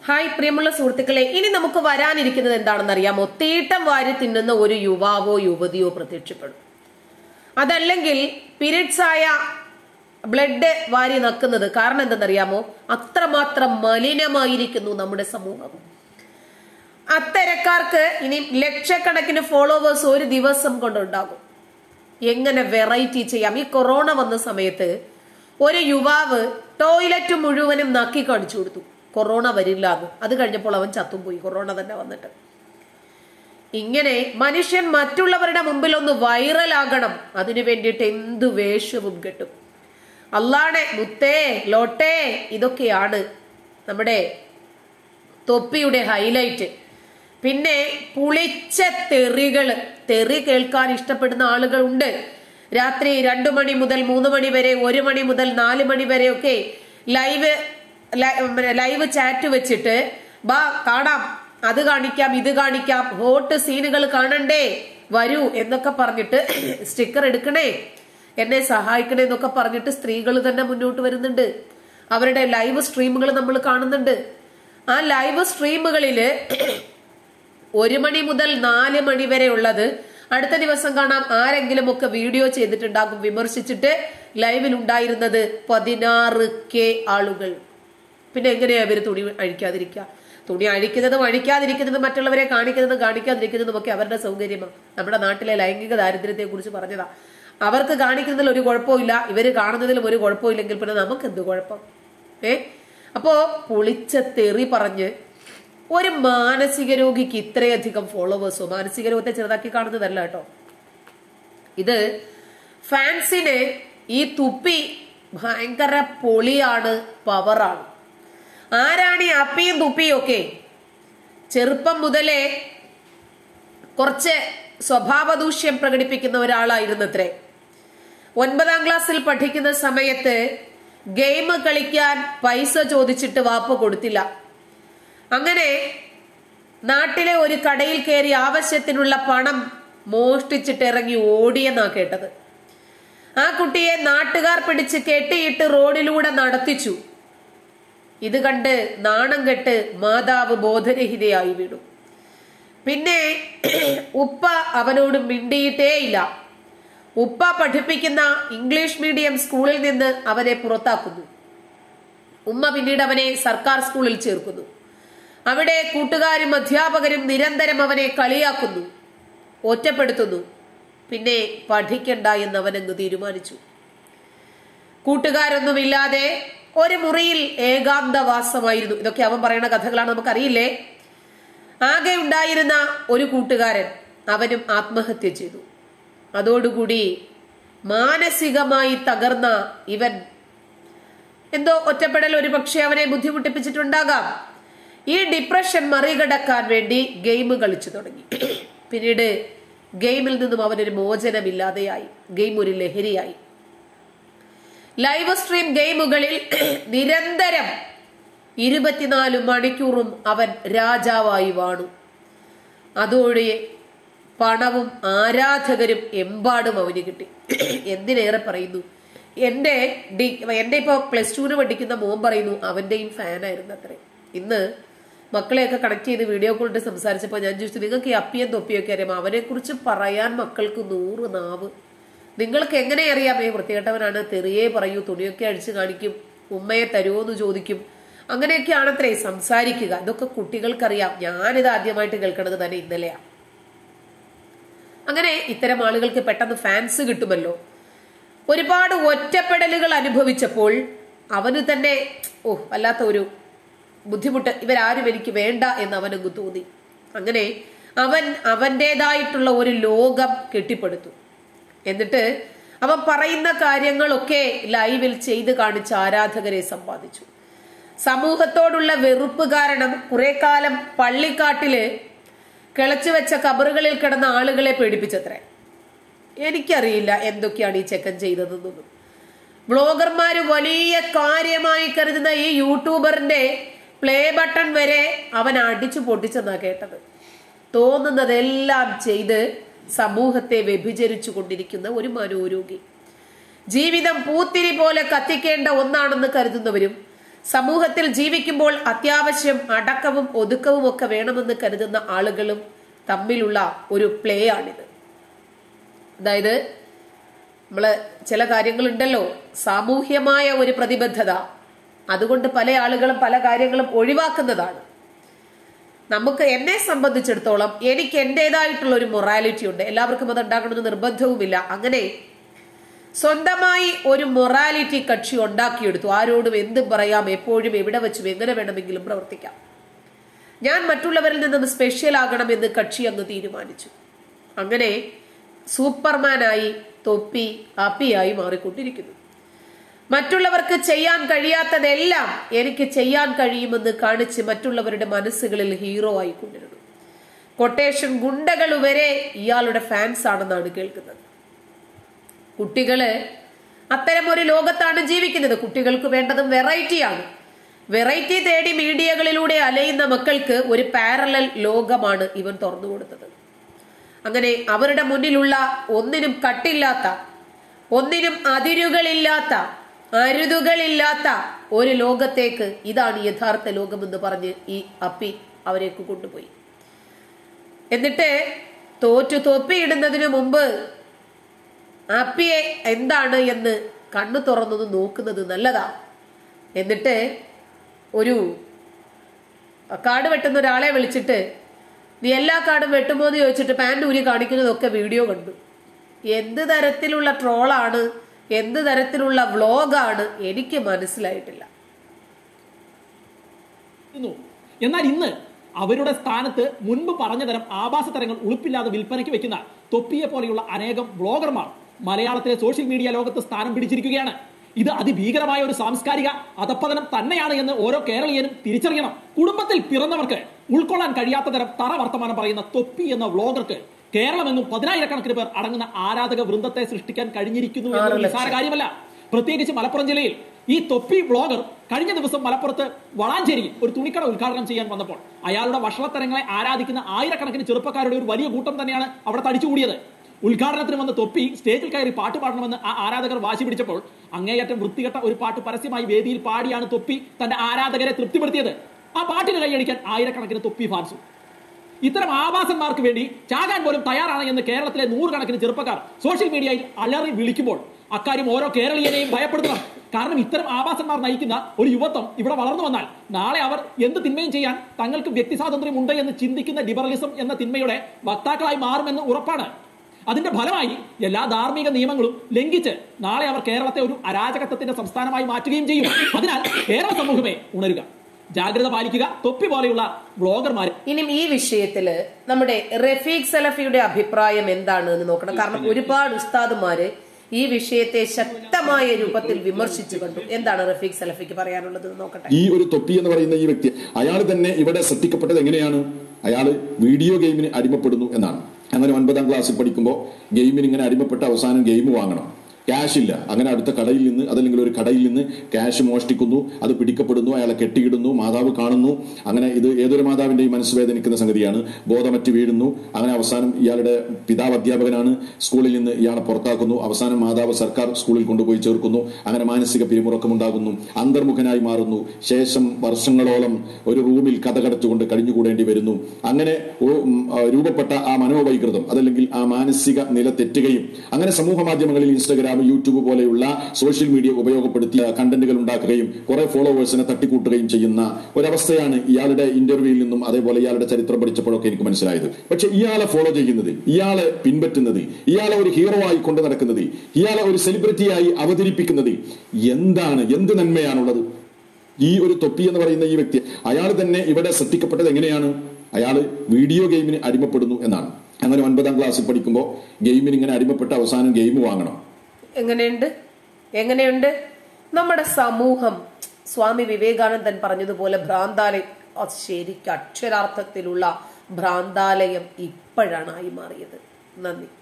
Hi പ്രിയമുള്ള സുഹൃത്തുക്കളെ ഇനി നമുക്ക് വരാനിരിക്കുന്നത് എന്താണെന്ന് അറിയാമോ തീട്ടം വാരി തിന്നുന്ന ഒരു യുവാവോ യുവതിയോ പ്രത്യക്ഷപ്പെടും അതല്ലെങ്കിൽ പീരിയഡ്സ് ആയ ബ്ലഡ് വാരി നക്കുന്നത് കാരണം എന്തെന്നറിയാമോ അത്രമാത്രം മലിനമായിരിക്കുന്നു നമ്മുടെ സമൂഹം അത്തരക്കാർക്ക് ഇനി ലക്ഷക്കണക്കിന് ഫോളോവേഴ്സ് ഒരു ദിവസം കൊണ്ടുണ്ടാകും എങ്ങനെ വെറൈറ്റി ചെയ്യാം ഈ കൊറോണ വന്ന സമയത്ത് ഒരു യുവാവ് ടോയ്ലറ്റ് മുഴുവനും നക്കി കാണിച്ചു കൊടുത്തു കൊറോണ വരില്ല എന്ന് അത് കഴിഞ്ഞപ്പോൾ അവൻ ചത്തും പോയി കൊറോണ തന്നെ വന്നിട്ട് ഇങ്ങനെ മനുഷ്യൻ മറ്റുള്ളവരുടെ മുമ്പിൽ ഒന്ന് വൈറലാകണം അതിനു വേണ്ടിയിട്ട് എന്തു വേഷവും കെട്ടും അല്ലാടെ മുത്തേ ലോട്ടേ ഇതൊക്കെയാണ് നമ്മുടെ തൊപ്പിയുടെ ഹൈലൈറ്റ് പിന്നെ പുളിച്ച തെറികള് തെറി കേൾക്കാൻ ഇഷ്ടപ്പെടുന്ന ആളുകളുണ്ട് രാത്രി രണ്ടു മണി മുതൽ മൂന്ന് മണി വരെ ഒരു മണി മുതൽ നാല് മണി വരെ ഒക്കെ ലൈവ് ലൈവ് ചാറ്റ് വെച്ചിട്ട് ബാ കാണാം അത് കാണിക്കാം ഇത് കാണിക്കാം ഹോട്ട് സീനുകൾ കാണണ്ടേ വരൂ എന്നൊക്കെ പറഞ്ഞിട്ട് സ്റ്റിക്കർ എടുക്കണേ എന്നെ സഹായിക്കണേ എന്നൊക്കെ പറഞ്ഞിട്ട് സ്ത്രീകൾ തന്നെ മുന്നോട്ട് വരുന്നുണ്ട് അവരുടെ ലൈവ് സ്ട്രീമുകൾ നമ്മൾ കാണുന്നുണ്ട് ആ ലൈവ് സ്ട്രീമുകളില് ഒരു മണി മുതൽ നാല് മണി വരെ ഉള്ളത് അടുത്ത ദിവസം കാണാം ആരെങ്കിലും ഒക്കെ വീഡിയോ ചെയ്തിട്ടുണ്ടാകും വിമർശിച്ചിട്ട് ലൈവിൽ ഉണ്ടായിരുന്നത് പതിനാറ് കെ ആളുകൾ പിന്നെ എങ്ങനെയാ ഇവര് തുണി അഴിക്കാതിരിക്കുക തുണി അഴിക്കുന്നതും അഴിക്കാതിരിക്കുന്നതും മറ്റുള്ളവരെ കാണിക്കുന്നതും കാണിക്കാതിരിക്കുന്നതും ഒക്കെ അവരുടെ സൗകര്യമാണ് നമ്മുടെ നാട്ടിലെ ലൈംഗിക ദാരിദ്ര്യത്തെ കുറിച്ച് പറഞ്ഞതാ അവർക്ക് കാണിക്കുന്നതിൽ ഒരു കുഴപ്പമില്ല ഇവര് കാണുന്നതിലും ഒരു കുഴപ്പമില്ലെങ്കിൽ പിന്നെ നമുക്ക് എന്ത് കുഴപ്പം ഏ അപ്പോ പുളിച്ച തെറി പറഞ്ഞ് ഒരു മാനസിക രോഗിക്ക് ഇത്രയധികം ഫോളോവേഴ്സോ മാനസിക രോഗത്തെ ചെറുതാക്കി കാണുന്നതല്ല കേട്ടോ ഇത് ഫാൻസിന് ഈ തുപ്പി ഭയങ്കര പൊളിയാണ് പവറാണ് ആരാണ് ഈ അപ്പിയും തുപ്പിയും ഒക്കെ ചെറുപ്പം മുതലേ കുറച്ച് സ്വഭാവദൂഷ്യം പ്രകടിപ്പിക്കുന്ന ഒരാളായിരുന്നത്രേ ഒൻപതാം ക്ലാസ്സിൽ പഠിക്കുന്ന സമയത്ത് ഗെയിം കളിക്കാൻ പൈസ ചോദിച്ചിട്ട് വാപ്പ കൊടുത്തില്ല അങ്ങനെ നാട്ടിലെ ഒരു കടയിൽ കയറി ആവശ്യത്തിനുള്ള പണം മോഷ്ടിച്ചിട്ട് ഇറങ്ങി ഓടിയെന്നാ കേട്ടത് ആ കുട്ടിയെ നാട്ടുകാർ പിടിച്ച് കെട്ടിയിട്ട് റോഡിലൂടെ നടത്തിച്ചു ഇത് കണ്ട് നാണം കെട്ട് മാതാവ് ബോധരഹിതയായി വീണു പിന്നെ ഉപ്പ അവനോട് മിണ്ടിയിട്ടേയില്ല ഉപ്പ പഠിപ്പിക്കുന്ന ഇംഗ്ലീഷ് മീഡിയം സ്കൂളിൽ നിന്ന് അവനെ പുറത്താക്കുന്നു ഉമ്മ പിന്നീട് അവനെ സർക്കാർ സ്കൂളിൽ ചേർക്കുന്നു അവിടെ കൂട്ടുകാരും അധ്യാപകരും നിരന്തരം അവനെ കളിയാക്കുന്നു ഒറ്റപ്പെടുത്തുന്നു പിന്നെ പഠിക്കണ്ട എന്ന് അവനങ്ങ് തീരുമാനിച്ചു കൂട്ടുകാരൊന്നുമില്ലാതെ ഒരു മുറിയിൽ ഏകാന്തവാസമായിരുന്നു ഇതൊക്കെ അവൻ പറയുന്ന കഥകളാണ് നമുക്കറിയില്ലേ ആകെ ഉണ്ടായിരുന്ന ഒരു കൂട്ടുകാരൻ അവനും ആത്മഹത്യ ചെയ്തു അതോടുകൂടി മാനസികമായി തകർന്ന ഇവൻ എന്തോ ഒറ്റപ്പെടൽ ഒരു പക്ഷെ അവനെ ബുദ്ധിമുട്ടിപ്പിച്ചിട്ടുണ്ടാകാം ഈ ഡിപ്രഷൻ മറികടക്കാൻ വേണ്ടി ഗെയിം കളിച്ചു തുടങ്ങി പിന്നീട് ഗെയിമിൽ നിന്നും അവനൊരു മോചനമില്ലാതെയായി ഗെയിം ഒരു ലഹരിയായി ലൈവ് സ്ട്രീം ഗെയിമുകളിൽ നിരന്തരം ഇരുപത്തിനാല് മണിക്കൂറും അവൻ രാജാവായി വാണു അതോടെ പണവും ആരാധകരും എമ്പാടും അവന് കിട്ടി എന്തിനേറെ പറയുന്നു എന്റെ ഡി എന്റെ ഇപ്പൊ പ്ലസ് ടുവിന് പഠിക്കുന്ന മോൻ പറയുന്നു അവന്റെയും ഫാനായിരുന്നു അത്രേ ഇന്ന് മക്കളെയൊക്കെ കണക്ട് ചെയ്ത് വീഡിയോ കോളിട്ട് സംസാരിച്ചപ്പോൾ ഞാൻ ചോദിച്ചു നിങ്ങൾക്ക് ഈ അപ്പിയും തൊപ്പിയൊക്കെ അറിയാം അവനെ കുറിച്ച് പറയാൻ മക്കൾക്ക് നൂറ് നാവ് നിങ്ങൾക്ക് എങ്ങനെ അറിയാം ഏ വൃത്തികെട്ടവനാണ് തെറിയേ പറയൂ തുണിയൊക്കെ അഴിച്ചു കാണിക്കും ഉമ്മയെ തരുമോ എന്ന് ചോദിക്കും അങ്ങനെയൊക്കെയാണത്രേ സംസാരിക്കുക ഇതൊക്കെ കുട്ടികൾക്കറിയാം ഞാനിത് ആദ്യമായിട്ട് കേൾക്കണത് തന്നെ ഇന്നലെയാണ് അങ്ങനെ ഇത്തരം ആളുകൾക്ക് പെട്ടെന്ന് ഫാൻസ് കിട്ടുമല്ലോ ഒരുപാട് ഒറ്റപ്പെടലുകൾ അനുഭവിച്ചപ്പോൾ അവന് തന്നെ ഓ വല്ലാത്ത ഒരു ബുദ്ധിമുട്ട് ഇവരാരും എനിക്ക് വേണ്ട എന്ന് അവനങ്ങ് തോന്നി അങ്ങനെ അവൻ അവൻ്റെതായിട്ടുള്ള ഒരു ലോകം കെട്ടിപ്പടുത്തു എന്നിട്ട് അവൻ പറയുന്ന കാര്യങ്ങളൊക്കെ ലൈവിൽ ചെയ്ത് കാണിച്ച് ആരാധകരെ സമ്പാദിച്ചു സമൂഹത്തോടുള്ള വെറുപ്പ് കാരണം കുറെ കാലം പള്ളിക്കാട്ടില് കിളച്ചു വെച്ച കബറുകളിൽ കിടന്ന ആളുകളെ പേടിപ്പിച്ചത്രേ എനിക്കറിയില്ല എന്തൊക്കെയാണ് ഈ ചെക്കൻ ചെയ്തതെന്നൊന്നും ബ്ലോഗർമാര് വലിയ കാര്യമായി കരുതുന്ന ഈ യൂട്യൂബറിന്റെ പ്ലേ ബട്ടൺ വരെ അവൻ അടിച്ചു പൊട്ടിച്ചെന്നാ കേട്ടത് തോന്നുന്നതെല്ലാം ചെയ്ത് സമൂഹത്തെ വ്യഭിചരിച്ചു കൊണ്ടിരിക്കുന്ന ഒരു മനോരോഗി ജീവിതം പൂത്തിരി പോലെ കത്തിക്കേണ്ട ഒന്നാണെന്ന് കരുതുന്നവരും സമൂഹത്തിൽ ജീവിക്കുമ്പോൾ അത്യാവശ്യം അടക്കവും ഒതുക്കവും ഒക്കെ വേണമെന്ന് കരുതുന്ന ആളുകളും തമ്മിലുള്ള ഒരു പ്ലേ ആണിത് അതായത് നമ്മള് ചില കാര്യങ്ങളുണ്ടല്ലോ സാമൂഹ്യമായ ഒരു പ്രതിബദ്ധത അതുകൊണ്ട് പല ആളുകളും പല കാര്യങ്ങളും ഒഴിവാക്കുന്നതാണ് നമുക്ക് എന്നെ സംബന്ധിച്ചിടത്തോളം എനിക്ക് എന്റേതായിട്ടുള്ള ഒരു മൊറാലിറ്റി ഉണ്ട് എല്ലാവർക്കും അത് ഉണ്ടാകണമെന്ന് നിർബന്ധവുമില്ല അങ്ങനെ സ്വന്തമായി ഒരു മൊറാലിറ്റി കക്ഷി ഉണ്ടാക്കിയെടുത്തു ആരോടും എന്തും പറയാം എപ്പോഴും എവിടെ വെച്ചും എങ്ങനെ വേണമെങ്കിലും പ്രവർത്തിക്കാം ഞാൻ മറ്റുള്ളവരിൽ നിന്നും സ്പെഷ്യൽ ആകണമെന്ന് കക്ഷി അങ്ങ് തീരുമാനിച്ചു അങ്ങനെ സൂപ്പർമാനായി തൊപ്പി അപ്പിയായി മാറിക്കൊണ്ടിരിക്കുന്നു മറ്റുള്ളവർക്ക് ചെയ്യാൻ കഴിയാത്തതെല്ലാം എനിക്ക് ചെയ്യാൻ കഴിയുമെന്ന് കാണിച്ച് മറ്റുള്ളവരുടെ മനസ്സുകളിൽ ഹീറോ ആയിക്കൊണ്ടിരുന്നു കൊട്ടേഷൻ ഗുണ്ടകൾ വരെ ഇയാളുടെ ഫാൻസ് ആണെന്നാണ് കേൾക്കുന്നത് കുട്ടികള് അത്തരം ഒരു ലോകത്താണ് ജീവിക്കുന്നത് കുട്ടികൾക്ക് വേണ്ടതും വെറൈറ്റിയാണ് വെറൈറ്റി തേടി മീഡിയകളിലൂടെ അലയുന്ന മക്കൾക്ക് ഒരു പാരലൽ ലോകമാണ് ഇവൻ തുറന്നു കൊടുത്തത് അങ്ങനെ അവരുടെ മുന്നിലുള്ള ഒന്നിനും കട്ടില്ലാത്ത ഒന്നിനും അതിരുകളില്ലാത്ത അരുതുകളില്ലാത്ത ഒരു ലോകത്തേക്ക് ഇതാണ് യഥാർത്ഥ ലോകമെന്ന് പറഞ്ഞ് ഈ അപ്പി അവരേക്ക് കൊണ്ടുപോയി എന്നിട്ട് തോറ്റു തൊപ്പിയിടുന്നതിന് മുമ്പ് അപ്പിയെ എന്താണ് എന്ന് കണ്ണു തുറന്നത് നോക്കുന്നത് നല്ലതാ എന്നിട്ട് ഒരു കാട് വെട്ടുന്ന ഒരാളെ വിളിച്ചിട്ട് നീ എല്ലാ കാടും വെട്ടുമോ എന്ന് ചോദിച്ചിട്ട് പാൻറ് ഊരി കാണിക്കുന്നതൊക്കെ വീഡിയോ കണ്ടു എന്ത് തരത്തിലുള്ള ട്രോളാണ് എന്ത് തരത്തിലുള്ള വ്ലോഗാണ് എനിക്ക് മനസ്സിലായിട്ടില്ല ന്നു. എന്നാൽ ഇന്ന് അവരുടെ സ്ഥാനത്ത് മുൻപ് പറഞ്ഞ തരം ആഭാസ തരങ്ങൾ ഉളുപ്പില്ലാതെ വിൽപ്പനയ്ക്ക് വെക്കുന്ന തൊപ്പിയെ പോലെയുള്ള അനേകം ബ്ലോഗർമാർ മലയാളത്തിലെ സോഷ്യൽ മീഡിയ ലോകത്ത് സ്ഥാനം പിടിച്ചിരിക്കുകയാണ് ഇത് അതിഭീകരമായ ഒരു സാംസ്കാരിക അധപ്പതനം തന്നെയാണ് എന്ന് ഓരോ കേരളീയനും തിരിച്ചറിയണം കുടുംബത്തിൽ പിറന്നവർക്ക് ഉൾക്കൊള്ളാൻ കഴിയാത്ത തരം തറ വർത്തമാനം പറയുന്ന തൊപ്പി എന്ന വ്ലോഗർക്ക് കേരളമെന്നും പതിനായിരക്കണക്കിന് പേർ അടങ്ങുന്ന ആരാധക വൃന്ദത്തെ സൃഷ്ടിക്കാൻ കഴിഞ്ഞിരിക്കുന്നു ആറ് എന്നത് ലക്ഷം. നിസ്സാര കാര്യമല്ല പ്രത്യേകിച്ച് മലപ്പുറം ജില്ലയിൽ ഈ തൊപ്പി ബ്ലോഗർ കഴിഞ്ഞ ദിവസം മലപ്പുറത്ത് വളാഞ്ചേരിയിൽ ഒരു തുണിക്കട ഉദ്ഘാടനം ചെയ്യാൻ വന്നപ്പോൾ അയാളുടെ വഷളത്തരങ്ങളെ ആരാധിക്കുന്ന ആയിരക്കണക്കിന് ചെറുപ്പക്കാരുടെ ഒരു വലിയ കൂട്ടം തന്നെയാണ് അവിടെ തടിച്ചുകൂടിയത് ഉദ്ഘാടനത്തിന് വന്ന തൊപ്പി സ്റ്റേജിൽ കയറി പാട്ട് പാടണമെന്ന് ആ ആരാധകർ വാശി പിടിച്ചപ്പോൾ അങ്ങേയറ്റം വൃത്തികെട്ട ഒരു പാട്ട് പരസ്യമായി വേദിയിൽ പാടിയാണ് തൊപ്പി തന്റെ ആരാധകരെ തൃപ്തിപ്പെടുത്തിയത് ആ പാട്ടിന് കൈയടിക്കാൻ ആയിരക്കണക്കിന് തൊപ്പി ഫാൻസു ഇത്തരം ആവാസന്മാർക്ക് വേണ്ടി ചാകാൻ പോലും തയ്യാറാണ് എന്ന് കേരളത്തിലെ നൂറുകണക്കിന് ചെറുപ്പക്കാർ സോഷ്യൽ മീഡിയയിൽ അലറി വിളിക്കുമ്പോൾ അക്കാര്യം ഓരോ കേരളീയനെയും ഭയപ്പെടുത്തണം കാരണം ഇത്തരം ആവാസന്മാർ നയിക്കുന്ന ഒരു യുവത്വം ഇവിടെ വളർന്നു വന്നാൽ നാളെ അവർ എന്ത് തിന്മയും ചെയ്യാൻ തങ്ങൾക്ക് വ്യക്തി സ്വാതന്ത്ര്യം ഉണ്ട് എന്ന് ചിന്തിക്കുന്ന ലിബറലിസം എന്ന തിന്മയുടെ വക്താക്കളായി മാറുമെന്ന് ഉറപ്പാണ് അതിന്റെ ഫലമായി എല്ലാ ധാർമ്മിക നിയമങ്ങളും ലംഘിച്ച് നാളെ അവർ കേരളത്തെ ഒരു അരാജകത്വത്തിന്റെ സംസ്ഥാനമായി മാറ്റുകയും ചെയ്യും അതിനാൽ കേരള സമൂഹമേ ഉണരുക ജാഗ്രത പാലിക്കുക തൊപ്പി പോലെയുള്ള ബ്ലോഗർമാരെ ഇനി ഈ വിഷയത്തില് നമ്മുടെ റഫീഖ് സലഫിയുടെ അഭിപ്രായം എന്താണ് എന്ന് നോക്കണം കാരണം ഒരുപാട് ഉസ്താദുമാര് ഈ വിഷയത്തെ ശക്തമായ രൂപത്തിൽ വിമർശിച്ചു കണ്ടു എന്താണ് റഫീഖ് സലഫിക്ക് പറയാനുള്ളത് എന്ന് നോക്കട്ടെ ഈ ഒരു തൊപ്പി എന്ന് പറയുന്ന ഈ വ്യക്തി അയാൾ തന്നെ ഇവിടെ ശ്രദ്ധിക്കപ്പെട്ടത് എങ്ങനെയാണ് അയാൾ വീഡിയോ ഗെയിമിന് അടിമപ്പെടുന്നു എന്നാണ് അങ്ങനെ ഒൻപതാം ക്ലാസ്സിൽ പഠിക്കുമ്പോൾ ഗെയിമിന് ഇങ്ങനെ അടിമപ്പെട്ട് അവസാനം ഗെയിം വാങ്ങണം ക്യാഷ് ഇല്ല അങ്ങനെ അടുത്ത കടയിൽ നിന്ന് അതല്ലെങ്കിൽ ഒരു കടയിൽ നിന്ന് ക്യാഷ് മോഷ്ടിക്കുന്നു അത് പിടിക്കപ്പെടുന്നു അയാളെ കെട്ടിയിടുന്നു മാതാവ് കാണുന്നു അങ്ങനെ ഇത് ഏതൊരു മാതാവിന്റെയും മനസ്സ് വേദനിക്കുന്ന സംഗതിയാണ് ബോധമറ്റ് വീഴുന്നു അങ്ങനെ അവസാനം ഇയാളുടെ പിതാവ് അധ്യാപകനാണ് സ്കൂളിൽ നിന്ന് ഇയാളെ പുറത്താക്കുന്നു അവസാനം മാതാവ് സർക്കാർ സ്കൂളിൽ കൊണ്ടുപോയി ചേർക്കുന്നു അങ്ങനെ മാനസിക പിരിമുറക്കമുണ്ടാകുന്നു അന്തർമുഖനായി മാറുന്നു ശേഷം വർഷങ്ങളോളം ഒരു റൂമിൽ കഥകടച്ചുകൊണ്ട് കഴിഞ്ഞുകൂടേണ്ടി വരുന്നു അങ്ങനെ ഒ- ഉം, ആ, രൂപപ്പെട്ട ആ മനോവൈകൃതം അതല്ലെങ്കിൽ ആ മാനസിക നില തെറ്റുകയും അങ്ങനെ സമൂഹ മാധ്യമങ്ങളിൽ ഇൻസ്റ്റാഗ്രാം യൂട്യൂബ് പോലെയുള്ള സോഷ്യൽ മീഡിയ ഉപയോഗപ്പെടുത്തി കണ്ടന്റുകൾ ഉണ്ടാക്കുകയും കുറെ ഫോളോവേഴ്സിനെ തട്ടിക്കൂട്ടുകയും ചെയ്യുന്ന ഒരവസ്ഥയാണ് ഇയാളുടെ ഇന്റർവ്യൂവിൽ നിന്നും അതേപോലെ ഇയാളുടെ ചരിത്രം പഠിച്ചപ്പോഴൊക്കെ എനിക്ക് മനസ്സിലായത് പക്ഷെ ഇയാളെ ഫോളോ ചെയ്യുന്നത് ഇയാളെ പിൻപറ്റുന്നത് ഇയാളെ ഒരു ഹീറോ ആയി കൊണ്ടു നടക്കുന്നത് ഇയാളെ ഒരു സെലിബ്രിറ്റിയായി അവതരിപ്പിക്കുന്നത് എന്താണ് എന്ത് നന്മയാണുള്ളത് ഈ ഒരു തൊപ്പി എന്ന് പറയുന്ന ഈ വ്യക്തി അയാൾ തന്നെ ഇവിടെ ശ്രദ്ധിക്കപ്പെട്ടത് എങ്ങനെയാണ് അയാൾ വീഡിയോ ഗെയിമിന് അടിമപ്പെടുന്നു എന്നാണ് അങ്ങനെ ഒൻപതാം ക്ലാസ്സിൽ പഠിക്കുമ്പോൾ ഗെയിമിന് ഇങ്ങനെ അടിമപ്പെട്ട് അവസാനം ഗെയിം വാങ്ങണം എങ്ങനെയുണ്ട് എങ്ങനെയുണ്ട് നമ്മുടെ സമൂഹം സ്വാമി വിവേകാനന്ദൻ പറഞ്ഞതുപോലെ ഭ്രാന്താലയം അത് ശരിക്കും അക്ഷരാർത്ഥത്തിലുള്ള ഭ്രാന്താലയം ഇപ്പോഴാണ് ആയി മാറിയത് നന്ദി